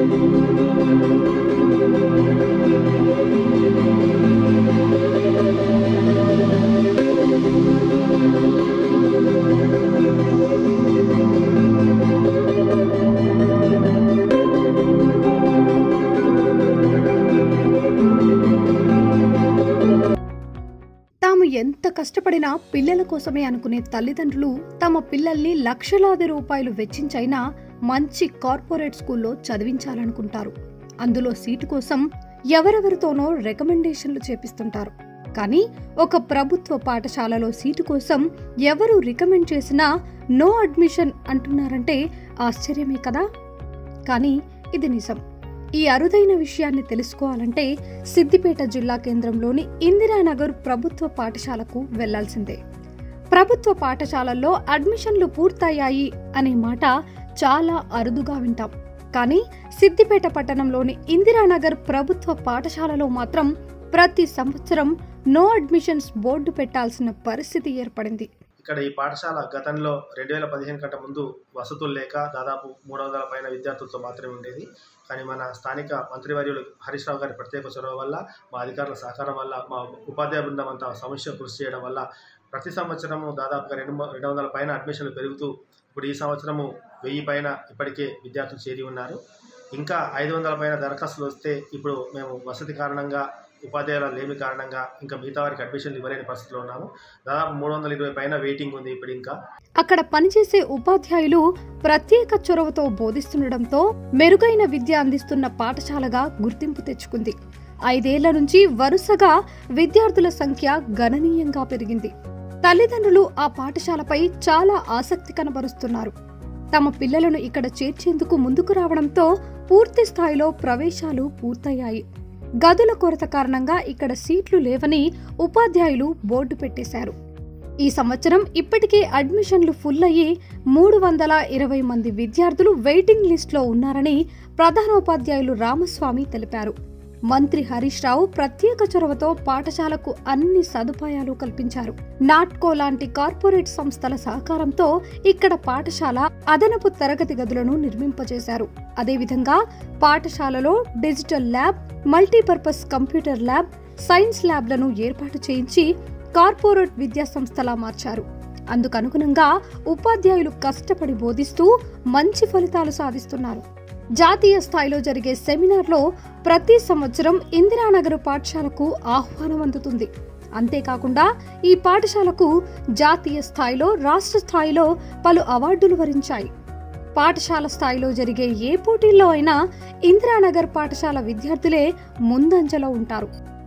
తాము ఎంత కష్టపడినా పిల్లల కోసమే అనుకునే తల్లిదండ్రులు తమ పిల్లల్ని లక్షలాది రూపాయలు వెచ్చించైనా మంచి కార్పొరేట్ స్కూల్లో చదివించాలనుకుంటారు అందులో సీటు కోసం ఎవరెవరితోనో రికమెండేషన్లు చేపిస్తుంటారు కానీ ఒక ప్రభుత్వ పాఠశాలలో సీటు కోసం ఎవరు రికమెండ్ చేసినా నో అడ్మిషన్ అంటున్నారంటే ఆశ్చర్యమే కదా కానీ ఇది నిజం ఈ అరుదైన విషయాన్ని తెలుసుకోవాలంటే సిద్దిపేట జిల్లా కేంద్రంలోని ఇందిరానగర్ ప్రభుత్వ పాఠశాలకు వెళ్లాల్సిందే ప్రభుత్వ పాఠశాలల్లో అడ్మిషన్లు పూర్తయ్యాయి అనే మాట చాలా అరుదుగా వింటాం కానీ సిద్దిపేట పట్టణంలోని ఇందిరానగర్ ప్రభుత్వ పాఠశాలలో మాత్రం ప్రతి సంవత్సరం నో అడ్మిషన్స్ బోర్డు పెట్టాల్సిన పరిస్థితి ఏర్పడింది ఇక్కడ ఈ పాఠశాల గతంలో రెండు వేల పదిహేను కంటే ముందు వసతులు లేక దాదాపు మూడు వందల పైన విద్యార్థులతో మాత్రమే ఉండేది కానీ మన స్థానిక మంత్రివర్యులు హరీష్ రావు గారి ప్రత్యేక చొరవ వల్ల మా అధికారుల సహకారం వల్ల మా ఉపాధ్యాయ బృందం అంతా సమస్య కృషి చేయడం వల్ల ప్రతి సంవత్సరము దాదాపుగా రెండు మ- రెండు వందల పైన అడ్మిషన్లు పెరుగుతూ ఇప్పుడు ఈ సంవత్సరము వెయ్యి పైన ఇప్పటికే విద్యార్థులు చేరి ఉన్నారు ఇంకా ఐదు వందల పైన దరఖాస్తులు వస్తే ఇప్పుడు మేము వసతి కారణంగా ఉపాధ్యాయుల లేమి కారణంగా ఇంకా మిగతా వారికి అడ్మిషన్లు ఇవ్వలేని పరిస్థితిలో ఉన్నాము దాదాపు మూడు వందల ఇరవై పైన వెయిటింగ్ ఉంది ఇప్పుడు ఇంకా అక్కడ పనిచేసే ఉపాధ్యాయులు ప్రత్యేక చొరవతో బోధిస్తుండటంతో మెరుగైన విద్య అందిస్తున్న పాఠశాలగా గుర్తింపు తెచ్చుకుంది ఐదేళ్ల నుంచి వరుసగా విద్యార్థుల సంఖ్య గణనీయంగా పెరిగింది తల్లిదండ్రులు ఆ పాఠశాలపై చాలా ఆసక్తి కనబరుస్తున్నారు తమ పిల్లలను ఇక్కడ చేర్చేందుకు ముందుకు రావడంతో పూర్తి స్థాయిలో ప్రవేశాలు పూర్తయ్యాయి గదుల కొరత కారణంగా ఇక్కడ సీట్లు లేవని ఉపాధ్యాయులు బోర్డు పెట్టేశారు ఈ సంవత్సరం ఇప్పటికే అడ్మిషన్లు ఫుల్ అయ్యి మూడు వందల ఇరవై మంది విద్యార్థులు వెయిటింగ్ లిస్టులో ఉన్నారని ప్రధానోపాధ్యాయులు రామస్వామి తెలిపారు మంత్రి హరీష్ రావు ప్రత్యేక చొరవతో పాఠశాలకు అన్ని సదుపాయాలు కల్పించారు నాట్కో లాంటి కార్పొరేట్ సంస్థల సహకారంతో ఇక్కడ పాఠశాల అదనపు తరగతి గదులను నిర్మింపజేశారు అదేవిధంగా పాఠశాలలో digital lab multipurpose computer lab science ల్యాబ్లను ఏర్పాటు చేయించి కార్పొరేట్ విద్యా సంస్థలా మార్చారు అందుకనుగుణంగా ఉపాధ్యాయులు కష్టపడి బోధిస్తూ మంచి ఫలితాలు సాధిస్తున్నారు జాతీయ స్థాయిలో జరిగే సెమినార్లో ప్రతి సంవత్సరం ఇందిరానగర్ పాఠశాలకు ఆహ్వానం అందుతుంది అంతేకాకుండా ఈ పాఠశాలకు జాతీయ స్థాయిలో రాష్ట్ర స్థాయిలో పలు అవార్డులు వరించాయి పాఠశాల స్థాయిలో జరిగే ఏ పోటీల్లో అయినా ఇందిరానగర్ పాఠశాల విద్యార్థులే ముందంజలో ఉంటారు